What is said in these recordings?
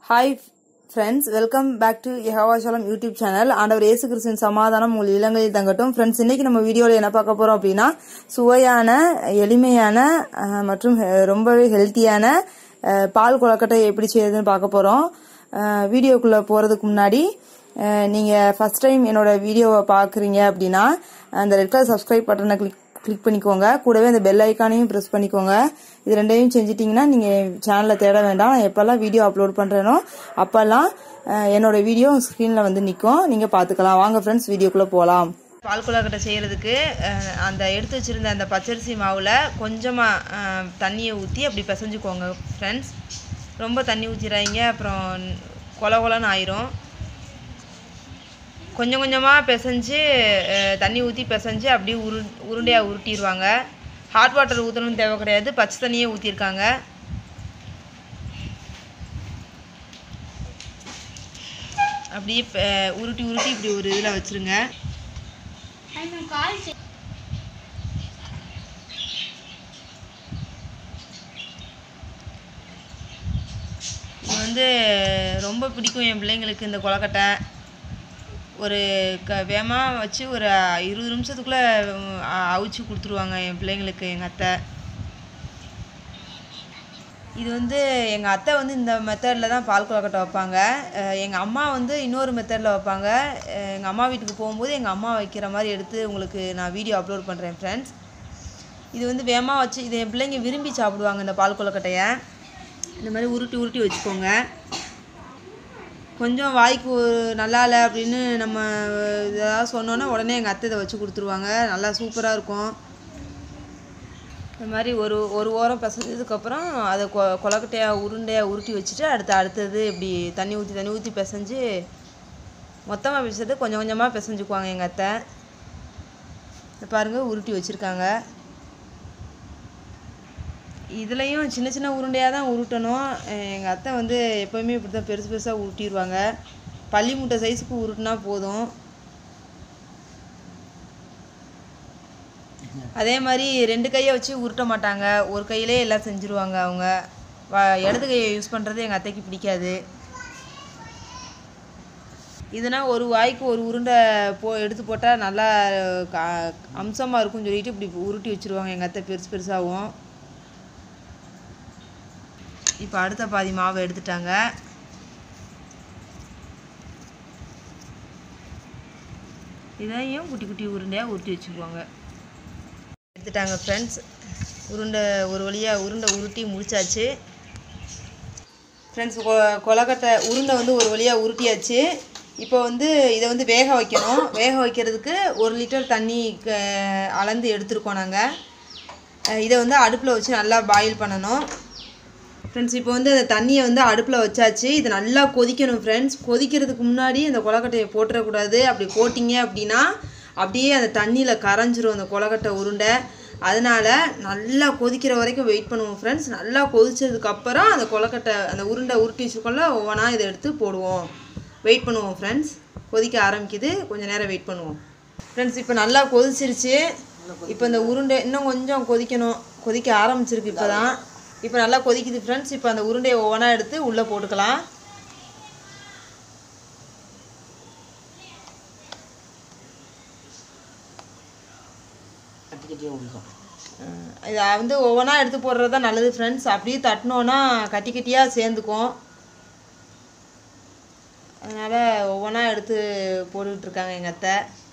Hi friends welcome back to Yahavasalam YouTube channel ஆண்டவர் இயேசு கிறிஸ்துவின் சமாதானம் உங்கள் இளங்கையில் தங்கட்டும் ஃப்ரெண்ட்ஸ் இன்னைக்கு நம்ம வீடியோவில் என்ன பார்க்க போறோம் அப்படின்னா சுவையான எளிமையான அஹ், மற்றும் ஹெ- ரொம்பவே ஹெல்த்தியான அஹ், பால் கொழக்கட்டை எப்படி செய்யறதுன்னு பார்க்க போறோம் அஹ், வீடியோக்குள்ள போறதுக்கு முன்னாடி அஹ், நீங்க ஃபர்ஸ்ட் டைம் என்னோட வீடியோவை பார்க்குறீங்க அப்படின்னா அந்த ரெட் கலர் சப்ஸ்கிரைப் பட்டனை கிளிக் கிளிக் பண்ணிக்கோங்க கூடவே அந்த பெல் ஐக்கானையும் ப்ரெஸ் பண்ணிக்கோங்க இது ரெண்டையும் செஞ்சிட்டிங்கன்னா நீங்கள் சேனலில் தேட வேண்டாம் நான் எப்போல்லாம் வீடியோ அப்லோட் பண்ணுறேனோ அப்போல்லாம் அஹ், என்னோட வீடியோ ஸ்க்ரீனில் வந்து நிற்கும் நீங்கள் பார்த்துக்கலாம் வாங்க ஃப்ரெண்ட்ஸ் வீடியோக்குள்ளே போகலாம் பால் கொழக்கட்டை செய்கிறதுக்கு அந்த எடுத்து வச்சுருந்த அந்த பச்சரிசி மாவில் கொஞ்சமாக தண்ணியை ஊற்றி அப்படி பிசைஞ்சுக்கோங்க ஃப்ரெண்ட்ஸ் ரொம்ப தண்ணி ஊற்றிடாதீங்க அப்புறம் கொல கொலன்னு ஆயிரும் கொஞ்சம் கொஞ்சமாக பிசைஞ்சு அஹ், தண்ணி ஊற்றி பிசைஞ்சு அப்படியே உரு உருண்டையாக உருட்டிடுவாங்க ஹாட் வாட்டர் ஊற்றணும்னு தேவை கிடையாது பச்சை தண்ணியே ஊற்றிருக்காங்க அப்படியே ப- உருட்டி உருட்டி இப்படி ஒரு இதில் வச்சுருங்க இது வந்து ரொம்ப பிடிக்கும் என் பிள்ளைங்களுக்கு இந்த கொலக்கட்டை ஒரு க வேகமாக வச்சு ஒரு இருபது நிமிஷத்துக்குள்ளே அவிச்சு கொடுத்துருவாங்க என் பிள்ளைங்களுக்கு எங்கள் அத்தை இது வந்து எங்கள் அத்தை வந்து இந்த மெத்தடில் தான் பால் கொலக்கட்டை வைப்பாங்க எங்கள் அம்மா வந்து இன்னொரு மெத்தடில் வைப்பாங்க எங்கள் அம்மா வீட்டுக்கு போகும்போது எங்கள் அம்மா வைக்கிற மாதிரி எடுத்து உங்களுக்கு நான் வீடியோ அப்லோட் பண்ணுறேன் ஃப்ரெண்ட்ஸ் இது வந்து வேகமாக வச்சு இது என் பிள்ளைங்க விரும்பி சாப்பிடுவாங்க இந்த பால் கொலக்கட்டையை இந்த மாதிரி உருட்டி உருட்டி வச்சுக்கோங்க கொஞ்சம் வாய்க்கு ஒரு நல்லா இல்லை அப்படின்னு நம்ம ஏதாவது சொன்னோன்னா உடனே எங்கள் அத்தை இதை வச்சு கொடுத்துருவாங்க நல்லா சூப்பராக இருக்கும் இந்த மாதிரி ஒரு ஒரு ஓரம் பிசைஞ்சதுக்கப்புறம் அதை கொ கொலக்கட்டையாக உருண்டையாக உருட்டி வச்சுட்டு அடுத்து அடுத்தது இப்படி தண்ணி ஊற்றி தண்ணி ஊற்றி பிசைஞ்சு மொத்தமாக பிசைது கொஞ்சம் கொஞ்சமாக பிசைஞ்சுக்குவாங்க எங்கள் அத்தை இந்த பாருங்கள் உருட்டி வச்சுருக்காங்க இதுலேயும் சின்ன சின்ன உருண்டையாக தான் உருட்டணும் எங்கள் அத்தை வந்து எப்போவுமே இப்படி தான் பெருசு பெருசாக உருட்டிடுவாங்க பள்ளி மூட்டை சைஸுக்கு உருட்டினா போதும் அதே மாதிரி ரெண்டு கையை வச்சு உருட்ட மாட்டாங்க ஒரு கையிலே எல்லாம் செஞ்சுருவாங்க அவங்க வ இடது கையை யூஸ் பண்ணுறது எங்கள் அத்தைக்கு பிடிக்காது இதுனா ஒரு வாய்க்கு ஒரு உருண்டை போ எடுத்து போட்டால் நல்லா கா அம்சமாக இருக்கும்னு சொல்லிட்டு இப்படி உருட்டி வச்சுருவாங்க எங்கள் அத்தை பெருசு பெருசாகவும் இப்போ அடுத்த பாதி மாவை எடுத்துட்டாங்க இதையும் குட்டி குட்டி உருண்டையாக உருட்டி வச்சுக்குவாங்க எடுத்துட்டாங்க ஃப்ரெண்ட்ஸ் உருண்டை ஒரு வழியாக உருண்டை உருட்டி முடிச்சாச்சு ஃப்ரெண்ட்ஸ் கொ கொலக்கட்டை உருண்டை வந்து ஒரு வழியாக உருட்டியாச்சு இப்போ வந்து இதை வந்து வேக வைக்கணும் வேக வைக்கிறதுக்கு ஒரு லிட்டர் தண்ணி க- அளந்து எடுத்துருக்கோம் நாங்கள் இதை வந்து அடுப்பில் வச்சு நல்லா பாயில் பண்ணணும் ஃப்ரெண்ட்ஸ் இப்போ வந்து அந்த தண்ணியை வந்து அடுப்பில் வச்சாச்சு இது நல்லா கொதிக்கணும் ஃப்ரெண்ட்ஸ் கொதிக்கிறதுக்கு முன்னாடி அந்த கொலக்கட்டையை போட்டுறக்கூடாது அப்படி போட்டிங்க அப்படின்னா அப்படியே அந்த தண்ணியில் கரைஞ்சிரும் அந்த கொலக்கட்டை உருண்டை அதனால நல்லா கொதிக்கிற வரைக்கும் வெயிட் பண்ணுவோம் ஃப்ரெண்ட்ஸ் நல்லா கொதிச்சதுக்கப்புறம் அந்த கொலக்கட்டை அந்த உருண்டை உருட்டி வச்சுருக்கோம்ல ஒவ்வொன்றா இதை எடுத்து போடுவோம் வெயிட் பண்ணுவோம் ஃப்ரெண்ட்ஸ் கொதிக்க ஆரம்பிக்குது கொஞ்சம் நேரம் வெயிட் பண்ணுவோம் ஃப்ரெண்ட்ஸ் இப்போ நல்லா கொதிச்சிருச்சு இப்போ இந்த உருண்டை இன்னும் கொஞ்சம் கொதிக்கணும் கொதிக்க ஆரம்பிச்சிருக்கு இப்போ தான் இப்போ நல்லா கொதிக்குது ஃப்ரெண்ட்ஸ் இப்போ அந்த உருண்டையை ஒவ்வொன்றா எடுத்து உள்ளே போட்டுக்கலாம் அஹ் இதை வந்து ஒவ்வொன்றா எடுத்து போடுறது தான் நல்லது ஃப்ரெண்ட்ஸ் அப்படியே தட்டினோன்னா கட்டி கட்டியாக சேர்ந்துக்கும் அதனால் ஒவ்வொன்றா எடுத்து போட்டுக்கிட்டு இருக்காங்க எங்கள் அத்தை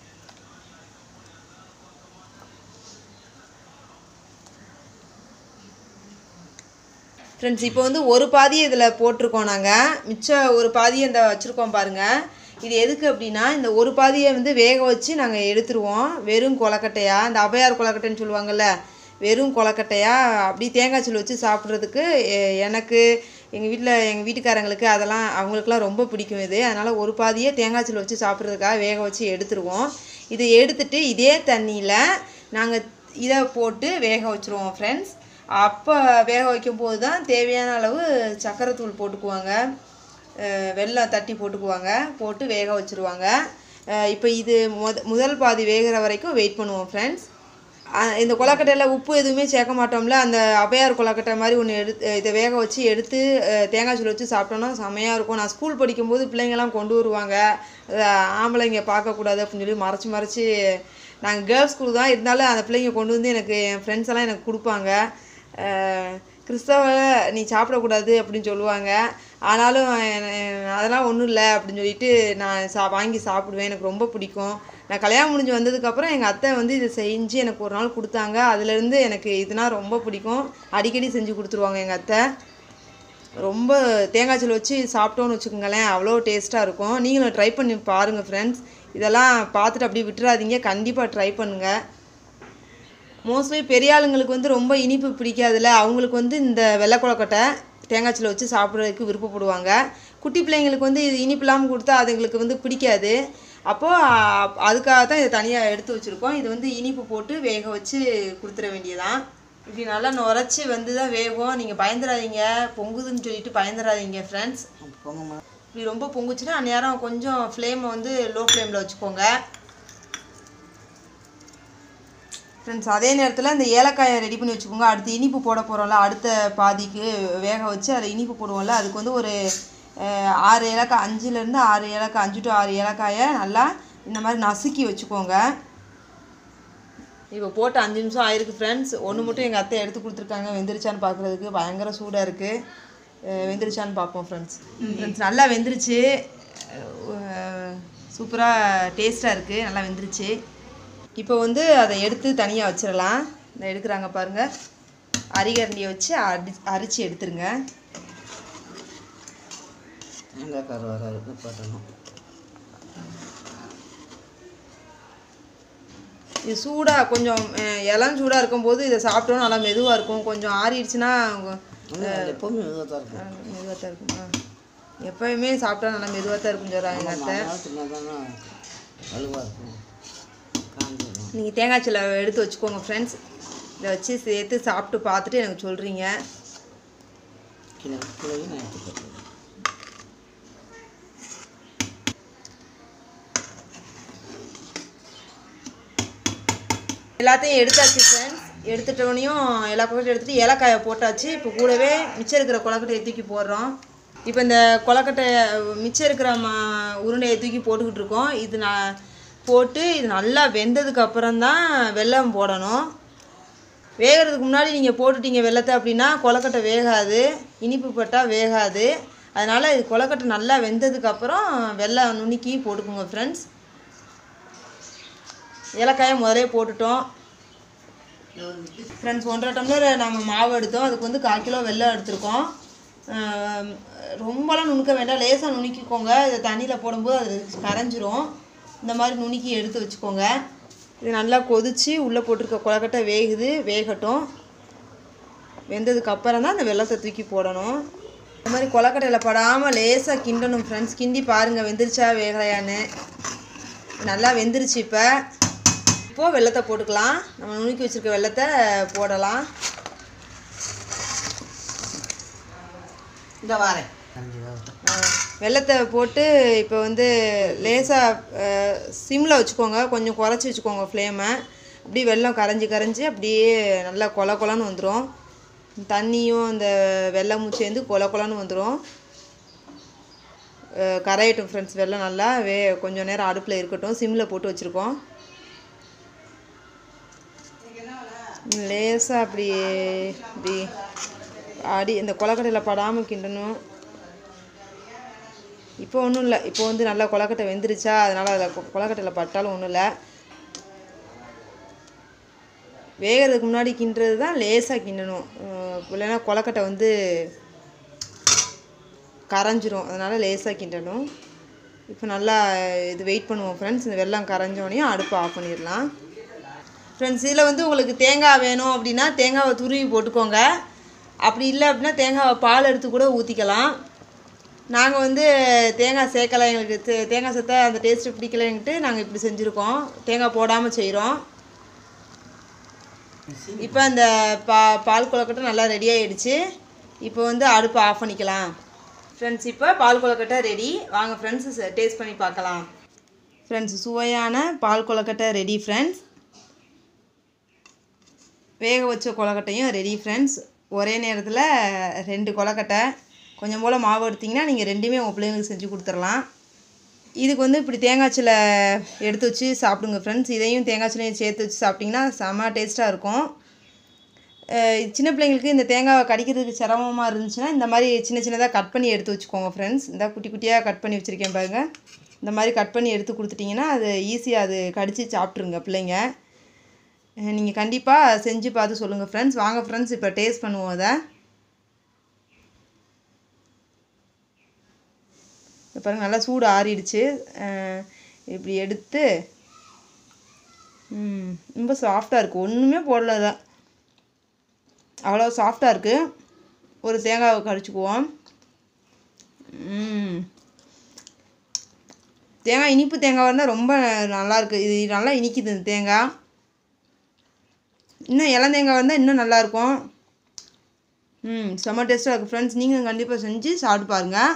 ஃப்ரெண்ட்ஸ் இப்போ வந்து ஒரு பாதியை இதில் போட்டிருக்கோம் நாங்கள் மிச்சம் ஒரு பாதியை இந்த வச்சுருக்கோம் பாருங்கள் இது எதுக்கு அப்படின்னா இந்த ஒரு பாதியை வந்து வேக வச்சு நாங்கள் எடுத்துருவோம் வெறும் கொலக்கட்டையாக இந்த அபயார் கொலக்கட்டைன்னு சொல்லுவாங்கள்ல வெறும் கொலக்கட்டையாக அப்படி தேங்காய் சல் வச்சு சாப்பிட்றதுக்கு எ- எனக்கு எங்கள் வீட்டில் எங்கள் வீட்டுக்காரங்களுக்கு அதெல்லாம் அவங்களுக்குலாம் ரொம்ப பிடிக்கும் இது அதனால் ஒரு பாதியை தேங்காய் சல் வச்சு சாப்பிட்றதுக்காக வேக வச்சு எடுத்துருவோம் இதை எடுத்துட்டு இதே தண்ணியில் நாங்கள் இதை போட்டு வேக வச்சுருவோம் ஃப்ரெண்ட்ஸ் அப்போ வேக வைக்கும் போது தான் தேவையான அளவு சர்க்கரை தூள் போட்டுக்குவாங்க அஹ் வெல்லம் தட்டி போட்டுக்குவாங்க போட்டு வேக வச்சுருவாங்க இப்போ இது முத முதல் பாதி வேகிற வரைக்கும் வெயிட் பண்ணுவோம் ஃப்ரெண்ட்ஸ் அஹ் இந்த கொலக்கட்டையில் உப்பு எதுவுமே சேர்க்க மாட்டோம்ல அந்த அவையார் கொலக்கட்டை மாதிரி ஒன்று எடுத்து இதை வேக வச்சு எடுத்து அஹ், தேங்காய் சூள் வச்சு சாப்பிட்டோன்னா செமையாக இருக்கும் நான் ஸ்கூல் படிக்கும்போது பிள்ளைங்கெல்லாம் கொண்டு வருவாங்க அதை ஆம்பளைங்க பார்க்கக்கூடாது அப்படின்னு சொல்லி மறைச்சி மறைச்சி நாங்கள் கேர்ள்ஸ் ஸ்கூல் தான் இருந்தாலும் அந்த பிள்ளைங்க கொண்டு வந்து எனக்கு என் ஃப்ரெண்ட்ஸ் எல்லாம் எனக்கு கொடுப்பாங்க அஹ், கிறிஸ்தவ நீ சாப்பிடக்கூடாது அப்படின்னு சொல்லுவாங்க ஆனாலும் என- அதெல்லாம் ஒன்றும் இல்லை அப்படின்னு சொல்லிட்டு நான் சா வாங்கி சாப்பிடுவேன் எனக்கு ரொம்ப பிடிக்கும் நான் கல்யாணம் முடிஞ்சு வந்ததுக்கப்புறம் எங்கள் அத்தை வந்து இதை செஞ்சு எனக்கு ஒரு நாள் கொடுத்தாங்க அதுலேருந்து எனக்கு இதுனா ரொம்ப பிடிக்கும் அடிக்கடி செஞ்சு கொடுத்துருவாங்க எங்கள் அத்தை ரொம்ப தேங்காய் சல் வச்சு சாப்பிட்டோன்னு வச்சுக்கோங்களேன் அவ்வளோ டேஸ்ட்டாக இருக்கும் நீங்களும் ட்ரை பண்ணி பாருங்கள் ஃப்ரெண்ட்ஸ் இதெல்லாம் பார்த்துட்டு அப்படியே விட்டுறாதீங்க கண்டிப்பாக ட்ரை பண்ணுங்கள் மோஸ்ட்லி பெரிய ஆளுங்களுக்கு வந்து ரொம்ப இனிப்பு பிடிக்காதுல்ல அவங்களுக்கு வந்து இந்த வெள்ளை கொழக்கட்டை தேங்காய் சீலை வச்சு சாப்பிட்றதுக்கு விருப்பப்படுவாங்க குட்டி பிள்ளைங்களுக்கு வந்து இது இனிப்பு இல்லாமல் கொடுத்தா அதுங்களுக்கு வந்து பிடிக்காது அப்போது அதுக்காக தான் இதை தனியாக எடுத்து வச்சுருக்கோம் இது வந்து இனிப்பு போட்டு வேக வச்சு கொடுத்துட வேண்டியதான் இப்படி நல்லா நுரைச்சி வந்து தான் வேகும் நீங்கள் பயந்துடாதீங்க பொங்குதுன்னு சொல்லிட்டு பயந்துடாதீங்க ஃப்ரெண்ட்ஸ் பொங்கம்மா இப்படி ரொம்ப பொங்குச்சுன்னா அந்நேரம் கொஞ்சம் ஃப்ளேமை வந்து லோ ஃப்ளேமில் வச்சுக்கோங்க ஃப்ரெண்ட்ஸ் அதே நேரத்தில் இந்த ஏலக்காயை ரெடி பண்ணி வச்சுக்கோங்க அடுத்து இனிப்பு போட போகிறோம்ல அடுத்த பாதிக்கு வேக வச்சு அதில் இனிப்பு போடுவோம்ல அதுக்கு வந்து ஒரு அஹ், ஆறு ஏலக்காய் அஞ்சுலேருந்து ஆறு ஏலக்காய் அஞ்சு டு ஆறு ஏலக்காயை நல்லா இந்த மாதிரி நசுக்கி வச்சுக்கோங்க இப்போ போட்டு அஞ்சு நிமிஷம் ஆயிருக்கு ஃப்ரெண்ட்ஸ் ஒன்று மட்டும் எங்கள் அத்தை எடுத்து கொடுத்துருக்காங்க வெந்துருச்சான்னு பார்க்குறதுக்கு பயங்கர சூடாக இருக்குது வெந்துருச்சான்னு பார்ப்போம் ஃப்ரெண்ட்ஸ் ஃப்ரெண்ட்ஸ் நல்லா வெந்துருச்சு சூப்பராக டேஸ்ட்டாக இருக்குது நல்லா வெந்துருச்சு இப்போ வந்து அதை எடுத்து தனியாக வச்சிடலாம் இந்த எடுக்கிறாங்க பாருங்கள் அரிகரண்டியை வச்சு அடி அரிச்சு எடுத்துருங்க தேங்காய் கரு வராது போட்டணும் இது சூடாக கொஞ்சம் அஹ், இளம் சூடாக இருக்கும்போது இதை சாப்பிட்டோன்னா நல்லா மெதுவாக இருக்கும் கொஞ்சம் ஆறிடுச்சுன்னா எப்போவுமே மெதுவாக தான் இருக்கும் மெதுவாக தான் இருக்குமா எப்பயுமே சாப்பிட்டா நல்லா மெதுவாக தான் இருக்கும் சொல்கிறாங்க எங்கள் அத்தை மாதத்துனா தானே வலுவாக இருக்கும் காஞ்சிடும் நீங்கள் தேங்காய் சில்லை எடுத்து வச்சுக்கோங்க ஃப்ரெண்ட்ஸ் இதை வச்சு சேர்த்து சாப்பிட்டு பார்த்துட்டு எனக்கு சொல்கிறீங்க கிலோ கிலோவையும் நான் எடுத்துக்கிறேன் எல்லாத்தையும் எடுத்தாச்சு ஃப்ரெண்ட்ஸ் எடுத்துட்டோனையும் எல்லா கொலக்கட்டையும் எடுத்துட்டு ஏலக்காயை போட்டாச்சு இப்போ கூடவே மிச்சம் இருக்கிற கொலக்கட்டையை தூக்கி போடுறோம் இப்போ இந்த கொலக்கட்டை மிச்சம் இருக்கிற மா உருண்டையை தூக்கி போட்டுக்கிட்டு இருக்கோம் இது நான் போட்டு இது நல்லா வெந்ததுக்கு அப்புறம் தான் வெல்லம் போடணும் வேகிறதுக்கு முன்னாடி நீங்கள் போட்டுட்டீங்க வெள்ளத்தை அப்படின்னா கொலக்கட்டை வேகாது இனிப்பு பட்டால் வேகாது அதனால் இது கொலக்கட்டை நல்லா வெந்ததுக்கப்புறம் வெல்லம் நுணுக்கி போட்டுக்கோங்க ஃப்ரெண்ட்ஸ் ஏலக்காயை முதலே போட்டுட்டோம் ஃப்ரெண்ட்ஸ் ஒன்றரை டம்ளர் நம்ம மாவு எடுத்தோம் அதுக்கு வந்து கால் கிலோ வெல்லம் எடுத்திருக்கோம் ஆம், ரொம்பலாம் நுணுக்க வேண்டாம் லேசாக நுணுக்கிக்கோங்க இதை தண்ணியில் போடும்போது அது கரைஞ்சிரும் இந்த மாதிரி நுணுக்கி எடுத்து வச்சுக்கோங்க இது நல்லா கொதித்து உள்ளே போட்டிருக்க கொலக்கட்டை வேகுது வேகட்டும் வெந்ததுக்கு அப்புறம் தான் அந்த வெள்ளத்தை தூக்கி போடணும் இந்த மாதிரி கொலக்கட்டையில் படாமல் லேசாக கிண்டணும் ஃப்ரெண்ட்ஸ் கிண்டி பாருங்கள் வெந்துருச்சா வேகலையான்னு நல்லா வெந்துருச்சு இப்போ இப்போது வெள்ளத்தை போட்டுக்கலாம் நம்ம நுணுக்கி வச்சுருக்க வெள்ளத்தை போடலாம் இந்த வாரேன் அஞ்சு வேகட்டும் அஹ் வெள்ளத்தை போட்டு இப்போ வந்து லேசாக சிம்மில் வச்சுக்கோங்க கொஞ்சம் குறைச்சி வச்சுக்கோங்க ஃப்ளேமை அப்படியே வெள்ளம் கரைஞ்சி கரைஞ்சி அப்படியே நல்லா கொல கொலன்னு வந்துடும் தண்ணியும் அந்த வெள்ளமும் சேர்ந்து கொல கொலன்னு வந்துடும் கரையட்டும் ஃப்ரெண்ட்ஸ் வெள்ளம் நல்லா வே கொஞ்சம் நேரம் அடுப்பில் இருக்கட்டும் சிம்மில் போட்டு வச்சுருக்கோம் லேசாக அப்படி இப்படி அடி இந்த கொலக்கட்டையில் படாமல் கிண்டணும் இப்போ ஒன்றும் இல்லை இப்போ வந்து நல்லா கொலக்கட்டை வெந்துருச்சா அதனால் அதில் கொ- கொலக்கட்டையில் பட்டாலும் ஒன்றும் இல்லை வேகிறதுக்கு முன்னாடி கிண்டுறது தான் லேசாக கிண்டணும் அஹ் இல்லைன்னா கொலக்கட்டை வந்து கரைஞ்சிரும் அதனால் லேசாக கிண்டணும் இப்போ நல்லா இது வெயிட் பண்ணுவோம் ஃப்ரெண்ட்ஸ் இந்த வெள்ளம் கரைஞ்சோடனையும் அடுப்பை ஆஃப் பண்ணிடலாம் ஃப்ரெண்ட்ஸ் இதில் வந்து உங்களுக்கு தேங்காய் வேணும் அப்படின்னா தேங்காவை துருவி போட்டுக்கோங்க அப்படி இல்லை அப்படின்னா தேங்காவை பால் எடுத்து கூட ஊற்றிக்கலாம் நாங்கள் வந்து தேங்காய் சேர்க்கலை எங்களுக்கு தே- தேங்காய் சேர்த்தா அந்த டேஸ்ட்டு பிடிக்கலைன்ட்டு நாங்கள் இப்படி செஞ்சுருக்கோம் தேங்காய் போடாமல் செய்கிறோம் இப்போ அந்த பா பால் கொலக்கட்டை நல்லா ரெடி ஆயிடுச்சு இப்போ வந்து அடுப்பை ஆஃப் பண்ணிக்கலாம் ஃப்ரெண்ட்ஸ் இப்போ பால் கொலக்கட்டை ரெடி வாங்க ஃப்ரெண்ட்ஸ் டேஸ்ட் பண்ணி பார்க்கலாம் ஃப்ரெண்ட்ஸ் சுவையான பால் கொலக்கட்டை ரெடி ஃப்ரெண்ட்ஸ் வேக வச்ச கொலக்கட்டையும் ரெடி ஃப்ரெண்ட்ஸ் ஒரே நேரத்தில் ரெண்டு கொலக்கட்டை கொஞ்சம் போல் மாவு எடுத்திங்கன்னா நீங்கள் ரெண்டுமே உங்கள் பிள்ளைங்களுக்கு செஞ்சு கொடுத்துடலாம் இதுக்கு வந்து இப்படி தேங்காய் சிலை எடுத்து வச்சு சாப்பிடுங்க ஃப்ரெண்ட்ஸ் இதையும் தேங்காய் சிலையும் சேர்த்து வச்சு சாப்பிட்டிங்கன்னா செம்ம டேஸ்ட்டாக இருக்கும் அஹ் சின்ன பிள்ளைங்களுக்கு இந்த தேங்காவை கடிக்கிறதுக்கு சிரமமாக இருந்துச்சுன்னா இந்த மாதிரி சின்ன சின்னதாக கட் பண்ணி எடுத்து வச்சுக்கோங்க ஃப்ரெண்ட்ஸ் இந்த குட்டி குட்டியாக கட் பண்ணி வச்சுருக்கேன் பாருங்க இந்த மாதிரி கட் பண்ணி எடுத்து கொடுத்துட்டிங்கன்னா அது ஈஸியாக அது கடித்து சாப்பிட்ருங்க பிள்ளைங்க நீங்கள் கண்டிப்பாக செஞ்சு பார்த்து சொல்லுங்கள் ஃப்ரெண்ட்ஸ் வாங்க ஃப்ரெண்ட்ஸ் இப்போ டேஸ்ட் பண்ணுவோம் அதை இப்போ பாருங்க நல்லா சூடு ஆறிடுச்சு அஹ் இப்படி எடுத்து ம், ரொம்ப சாஃப்டாக இருக்குது ஒன்றுமே போடல தான் அவ்வளோ சாஃப்டாக இருக்குது ஒரு தேங்காவை கடிச்சுக்குவோம் ம். தேங்காய் இனிப்பு தேங்காய் இருந்தால் ரொம்ப நல்லாயிருக்கு இது நல்லா இனிக்குது இந்த தேங்காய் இன்னும் இளம் தேங்காய் வந்தால் இன்னும் நல்லாயிருக்கும் ம் செம்ம டேஸ்ட்டாக இருக்குது ஃப்ரெண்ட்ஸ் நீங்களும் கண்டிப்பாக செஞ்சு சாப்பிட்டு பாருங்கள்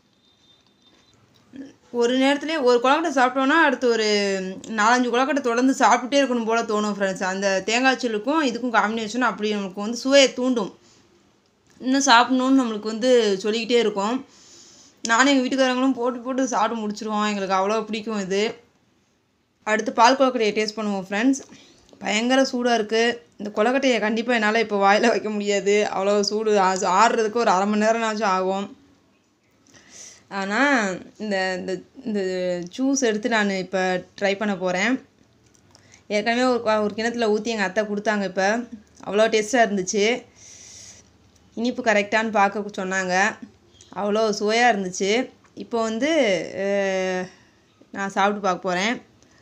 ஒரு நேரத்துலேயே ஒரு கொலக்கட்டை சாப்பிட்டோன்னா அடுத்து ஒரு நாலஞ்சு கொலக்கட்டை தொடர்ந்து சாப்பிட்டுட்டே இருக்கணும் போல் தோணும் ஃப்ரெண்ட்ஸ் அந்த தேங்காய் சில்லுக்கும் இதுக்கும் காம்பினேஷன் அப்படி நமக்கு வந்து சுவையை தூண்டும் இன்னும் சாப்பிட்ணுன்னு நம்மளுக்கு வந்து சொல்லிக்கிட்டே இருக்கும் நானும் எங்கள் வீட்டுக்காரங்களும் போட்டு போட்டு சாப்பிட்டு முடிச்சிருவோம் எங்களுக்கு அவ்வளோ பிடிக்கும் இது அடுத்து பால் கொலக்கட்டையை டேஸ்ட் பண்ணுவோம் ஃப்ரெண்ட்ஸ் பயங்கர சூடாக இருக்குது இந்த கொலக்கட்டையை கண்டிப்பாக என்னால் இப்போ வாயில் வைக்க முடியாது அவ்வளோ சூடு ஆ- ஆறுறதுக்கு ஒரு அரை மணி நேரம்னாச்சும் ஆகும் ஆனால் இந்த இந்த இந்த ஜூஸ் எடுத்து நான் இப்போ ட்ரை பண்ண போகிறேன் ஏற்கனவே ஒரு க- ஒரு கிணத்துல ஊற்றி எங்கள் அத்தை கொடுத்தாங்க இப்போ அவ்வளோ டேஸ்ட்டாக இருந்துச்சு இனிப்பு கரெக்டானு பார்க்க சொன்னாங்க அவ்வளோ சுவையாக இருந்துச்சு இப்போ வந்து அஹ், நான் சாப்பிட்டு பார்க்க போகிறேன்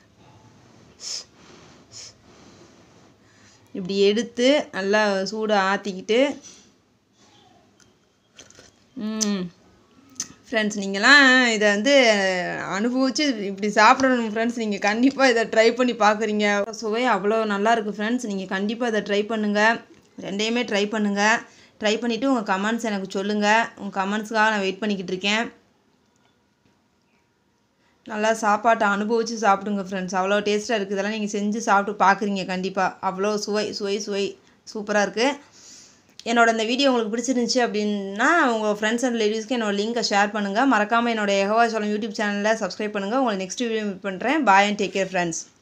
இப்படி எடுத்து நல்லா சூடு ஆற்றிக்கிட்டு ம் ஃப்ரெண்ட்ஸ் நீங்களாம் இதை வந்து அனுபவித்து இப்படி சாப்பிடணும் ஃப்ரெண்ட்ஸ் நீங்கள் கண்டிப்பாக இதை ட்ரை பண்ணி பார்க்குறீங்க சுவை அவ்வளோ நல்லா இருக்குது ஃப்ரெண்ட்ஸ் நீங்கள் கண்டிப்பாக இதை ட்ரை பண்ணுங்கள் ரெண்டையுமே ட்ரை பண்ணுங்கள் ட்ரை பண்ணிவிட்டு உங்கள் கமெண்ட்ஸ் எனக்கு சொல்லுங்கள் உங்கள் கமெண்ட்ஸுக்காக நான் வெயிட் பண்ணிக்கிட்டு இருக்கேன் நல்லா சாப்பாட்டை அனுபவித்து சாப்பிடுங்க ஃப்ரெண்ட்ஸ் அவ்வளோ டேஸ்ட்டாக இருக்குது இதெல்லாம் நீங்கள் செஞ்சு சாப்பிட்டு பார்க்குறீங்க கண்டிப்பாக அவ்வளோ சுவை சுவை சுவை சூப்பராக இருக்குது என்னோட இந்த வீடியோ உங்களுக்கு பிடிச்சிருந்துச்சு அப்படின்னா உங்கள் ஃப்ரெண்ட்ஸ் அண்ட் லேடிஸ்க்கு என்னோட லிங்கை ஷேர் பண்ணுங்கள் மறக்காமல் என்னோட எகவா சோளம் யூடியூப் சேனலில் சப்ஸ்கிரைப் பண்ணுங்கள் உங்களை நெக்ஸ்ட் வீடியோ மீட் பண்ணுறேன் bye and take care friends